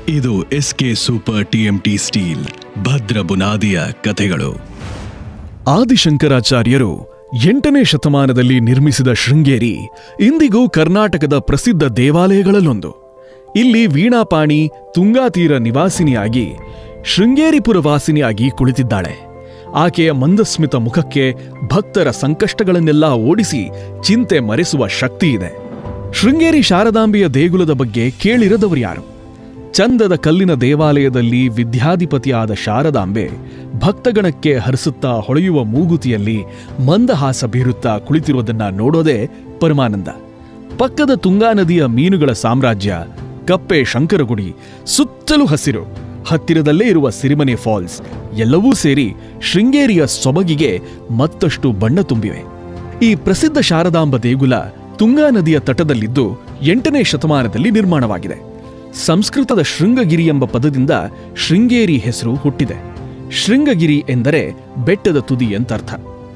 ಇದು SK super TMT steel ಭದ್ರ ಬುನಾದಿಯ ಕಥೆಗಳು ಆದಿಶಂಕರಾಚಾರ್ಯರು ಎಂಟನೇ ಶತಮಾನದಲ್ಲಿ ನಿರ್ಮಿಸಿದ ಶೃಂಗೇರಿ ಇಂದಿಗೂ ಕರ್ನಾಟಕದ ಪ್ರಸಿದ್ಧ ದೇವಾಲಯಗಳಲ್ಲೊಂದು ಇಲ್ಲಿ ವೀಣಾಪಾಣಿ ತುಂಗಾತೀರ ನಿವಾಸಿನಿಯಾಗಿ ಶೃಂಗೇರಿಪುರ ವಾಸಿನಿಯಾಗಿ ಕುಳಿತಿದ್ದಾಳೆ ಆಕೆಯ ಮಂದಸ್ಮಿತ ಮುಖಕ್ಕೆ ಭಕ್ತರ ಸಂಕಷ್ಟಗಳನ್ನೆಲ್ಲ ಓಡಿಸಿ ಚಿಂತೆ ಮರೆಸುವ ಶಕ್ತಿ ಇದೆ ಶೃಂಗೇರಿ ಶಾರದಾಂಬೆಯ ದೇಗುಲದ ಬಗ್ಗೆ ಕೇಳಿರದವರು ಯಾರು ಚಂದದ ಕಲ್ಲಿನ ದೇವಾಲಯದಲ್ಲಿ ವಿದ್ಯಾಧಿಪತಿಯಾದ ಶಾರದಾಂಬೆ ಭಕ್ತಗಣಕ್ಕೆ ಹರಿಸುತ್ತಾ ಹೊಳೆಯುವ ಮೂಗುತಿಯಲ್ಲಿ ಮಂದಹಾಸ ಬೀರುತ್ತಾ ಕುಳಿತಿರುವುದನ್ನ ನೋಡೋದೇ ಪರಮಾನಂದ ಪಕ್ಕದ ತುಂಗಾ ನದಿಯ ಮೀನುಗಳ ಸಾಮ್ರಾಜ್ಯ ಕಪ್ಪೆ ಶಂಕರಗುಡಿ ಸುತ್ತಲೂ ಹಸಿರು ಹತ್ತಿರದಲ್ಲೇ ಇರುವ ಸಿರಿಮನೆ ಫಾಲ್ಸ್ ಎಲ್ಲವೂ ಸೇರಿ ಶೃಂಗೇರಿಯ ಸೊಬಗಿಗೆ ಮತ್ತಷ್ಟು ಬಣ್ಣ ತುಂಬಿವೆ ಈ ಪ್ರಸಿದ್ಧ ಶಾರದಾಂಬ ದೇಗುಲ ತುಂಗಾ ನದಿಯ ತಟದಲ್ಲಿದ್ದು ಎಂಟನೇ ಶತಮಾನದಲ್ಲಿ ನಿರ್ಮಾಣವಾಗಿದೆ ಸಂಸ್ಕೃತದ ಶೃಂಗಗಿರಿ ಎಂಬ ಪದದಿಂದ ಶೃಂಗೇರಿ ಹೆಸರು ಹುಟ್ಟಿದೆ ಶೃಂಗಗಿರಿ ಎಂದರೆ ಬೆಟ್ಟದ ತುದಿ ಎಂತರ್ಥ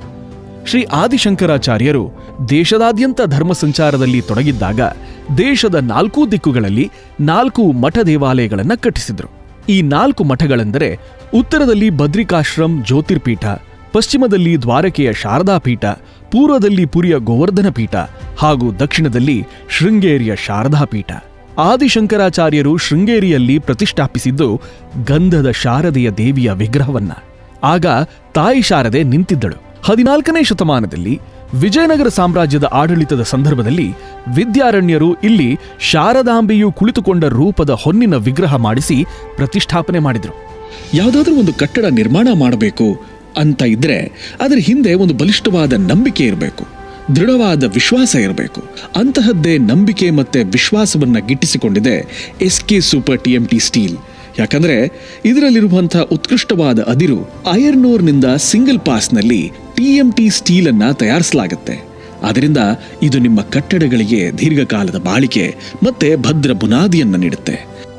ಶ್ರೀ ಆದಿಶಂಕರಾಚಾರ್ಯರು ದೇಶದಾದ್ಯಂತ ಧರ್ಮ ಸಂಚಾರದಲ್ಲಿ ತೊಡಗಿದ್ದಾಗ ದೇಶದ ನಾಲ್ಕೂ ದಿಕ್ಕುಗಳಲ್ಲಿ ನಾಲ್ಕು ಮಠ ದೇವಾಲಯಗಳನ್ನು ಕಟ್ಟಿಸಿದ್ರು ಈ ನಾಲ್ಕು ಮಠಗಳೆಂದರೆ ಉತ್ತರದಲ್ಲಿ ಬದ್ರಿಕಾಶ್ರಮ್ ಜ್ಯೋತಿರ್ಪೀಠ ಪಶ್ಚಿಮದಲ್ಲಿ ದ್ವಾರಕೆಯ ಶಾರದಾ ಪೀಠ ಪೂರ್ವದಲ್ಲಿ ಪುರಿಯ ಗೋವರ್ಧನ ಪೀಠ ಹಾಗೂ ದಕ್ಷಿಣದಲ್ಲಿ ಶೃಂಗೇರಿಯ ಶಾರದಾ ಪೀಠ ಆದಿಶಂಕರಾಚಾರ್ಯರು ಶೃಂಗೇರಿಯಲ್ಲಿ ಪ್ರತಿಷ್ಠಾಪಿಸಿದ್ದು ಗಂಧದ ಶಾರದೆಯ ದೇವಿಯ ವಿಗ್ರಹವನ್ನ ಆಗ ತಾಯಿ ಶಾರದೆ ನಿಂತಿದ್ದಳು ಹದಿನಾಲ್ಕನೇ ಶತಮಾನದಲ್ಲಿ ವಿಜಯನಗರ ಸಾಮ್ರಾಜ್ಯದ ಆಡಳಿತದ ಸಂದರ್ಭದಲ್ಲಿ ವಿದ್ಯಾರಣ್ಯರು ಇಲ್ಲಿ ಶಾರದಾಂಬೆಯು ಕುಳಿತುಕೊಂಡ ರೂಪದ ಹೊನ್ನಿನ ವಿಗ್ರಹ ಮಾಡಿಸಿ ಪ್ರತಿಷ್ಠಾಪನೆ ಮಾಡಿದರು ಯಾವುದಾದ್ರೂ ಒಂದು ಕಟ್ಟಡ ನಿರ್ಮಾಣ ಮಾಡಬೇಕು ಅಂತ ಇದ್ರೆ ಅದರ ಹಿಂದೆ ಒಂದು ಬಲಿಷ್ಠವಾದ ನಂಬಿಕೆ ಇರಬೇಕು ದೃಢವಾದ ವಿಶ್ವಾಸ ಇರಬೇಕು ಅಂತಹದ್ದೇ ನಂಬಿಕೆ ಮತ್ತೆ ವಿಶ್ವಾಸವನ್ನ ಗಿಟ್ಟಿಸಿಕೊಂಡಿದೆ S K super T M T steel ಯಾಕಂದ್ರೆ ಇದರಲ್ಲಿರುವಂತಹ ಉತ್ಕೃಷ್ಟವಾದ ಅದಿರು ಐರ್ನೋರ್ನಿಂದ ಸಿಂಗಲ್ ಪಾಸ್ನಲ್ಲಿ ಟಿ ಎಂ ಟಿ ಸ್ಟೀಲ್ ಅನ್ನ ತಯಾರಿಸಲಾಗುತ್ತೆ ಅದರಿಂದ ಇದು ನಿಮ್ಮ ಕಟ್ಟಡಗಳಿಗೆ ದೀರ್ಘಕಾಲದ ಬಾಳಿಕೆ ಮತ್ತೆ ಭದ್ರ ಬುನಾದಿಯನ್ನ ನೀಡುತ್ತೆ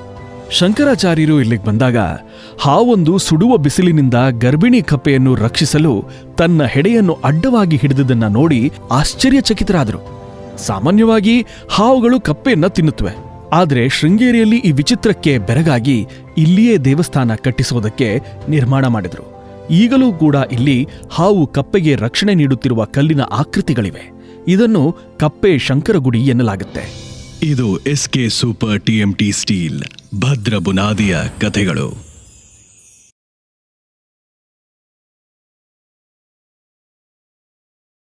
ಶಂಕರಾಚಾರ್ಯರು ಇಲ್ಲಿಗೆ ಬಂದಾಗ ಹಾವೊಂದು ಸುಡುವ ಬಿಸಿಲಿನಿಂದ ಗರ್ಭಿಣಿ ಕಪ್ಪೆಯನ್ನು ರಕ್ಷಿಸಲು ತನ್ನ ಹೆಡೆಯನ್ನು ಅಡ್ಡವಾಗಿ ಹಿಡಿದುದನ್ನ ನೋಡಿ ಆಶ್ಚರ್ಯಚಕಿತರಾದರು ಸಾಮಾನ್ಯವಾಗಿ ಹಾವುಗಳು ಕಪ್ಪೆಯನ್ನ ತಿನ್ನುತ್ತವೆ ಆದರೆ ಶೃಂಗೇರಿಯಲ್ಲಿ ಈ ವಿಚಿತ್ರಕ್ಕೆ ಬೆರಗಾಗಿ ಇಲ್ಲಿಯೇ ದೇವಸ್ಥಾನ ಕಟ್ಟಿಸುವುದಕ್ಕೆ ನಿರ್ಮಾಣ ಮಾಡಿದರು ಈಗಲೂ ಕೂಡ ಇಲ್ಲಿ ಹಾವು ಕಪ್ಪೆಗೆ ರಕ್ಷಣೆ ನೀಡುತ್ತಿರುವ ಕಲ್ಲಿನ ಆಕೃತಿಗಳಿವೆ ಇದನ್ನು ಕಪ್ಪೆ ಶಂಕರಗುಡಿ ಎನ್ನಲಾಗುತ್ತೆ ಇದು ಎಸ್ಕೆ ಸೂಪರ್ ಟಿಎಂಟಿ ಸ್ಟೀಲ್ ಭದ್ರ ಬುನಾದಿಯ ಕಥೆಗಳು